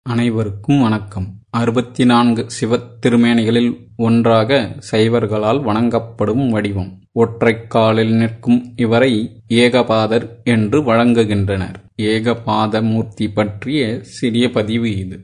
அனைவருக்கும் வணக்கம் அறுபத்தி நான்கு சிவத் திருமேனிகளில் ஒன்றாக சைவர்களால் வணங்கப்படும் வடிவம் ஒற்றைக் காலில் நிற்கும் இவரை ஏகபாதர் என்று வழங்குகின்றனர் ஏகபாத மூர்த்தி பற்றிய சிறிய பதிவு இது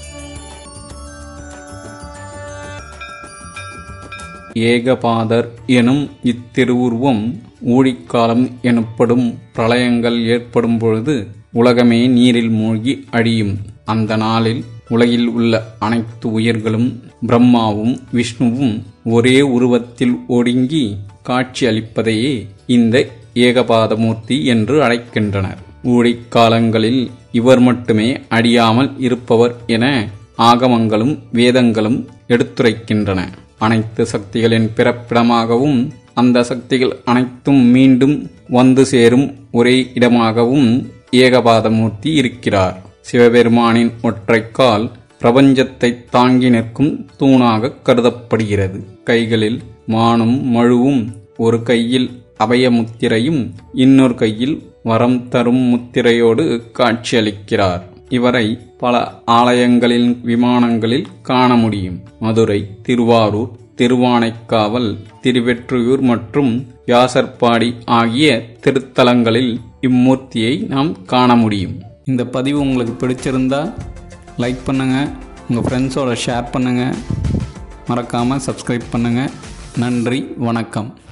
ஏகபாதர் எனும் இத்திருவுருவம் ஊழிக்காலம் எனப்படும் பிரளயங்கள் ஏற்படும் பொழுது உலகமே நீரில் மூழ்கி அழியும் அந்த நாளில் உலகில் உள்ள அனைத்து உயிர்களும் பிரம்மாவும் விஷ்ணுவும் ஒரே உருவத்தில் ஒடுங்கி காட்சி அளிப்பதையே இந்த ஏகபாதமூர்த்தி என்று அழைக்கின்றனர் ஊழிக்காலங்களில் இவர் மட்டுமே அழியாமல் இருப்பவர் என ஆகமங்களும் வேதங்களும் எடுத்துரைக்கின்றன அனைத்து சக்திகளின் பிறப்பிடமாகவும் அந்த சக்திகள் அனைத்தும் மீண்டும் வந்து சேரும் ஒரே இடமாகவும் ஏகபாதமூர்த்தி இருக்கிறார் சிவபெருமானின் ஒற்றைக்கால் பிரபஞ்சத்தை தாங்கி நிற்கும் தூணாக கருதப்படுகிறது கைகளில் மானும் மழுவும் ஒரு கையில் அபய முத்திரையும் இன்னொரு கையில் வரம் தரும் முத்திரையோடு காட்சியளிக்கிறார் இவரை பல ஆலயங்களில் விமானங்களில் காண முடியும் மதுரை திருவாரூர் திருவானைக்காவல் திருவெற்றியூர் மற்றும் வியாசர்பாடி ஆகிய திருத்தலங்களில் இம்மூர்த்தியை நாம் காண முடியும் இந்த பதிவு உங்களுக்கு பிடிச்சிருந்தா லைக் பண்ணுங்கள் உங்கள் ஃப்ரெண்ட்ஸோட ஷேர் பண்ணுங்கள் மறக்காமல் சப்ஸ்கிரைப் பண்ணுங்கள் நன்றி வணக்கம்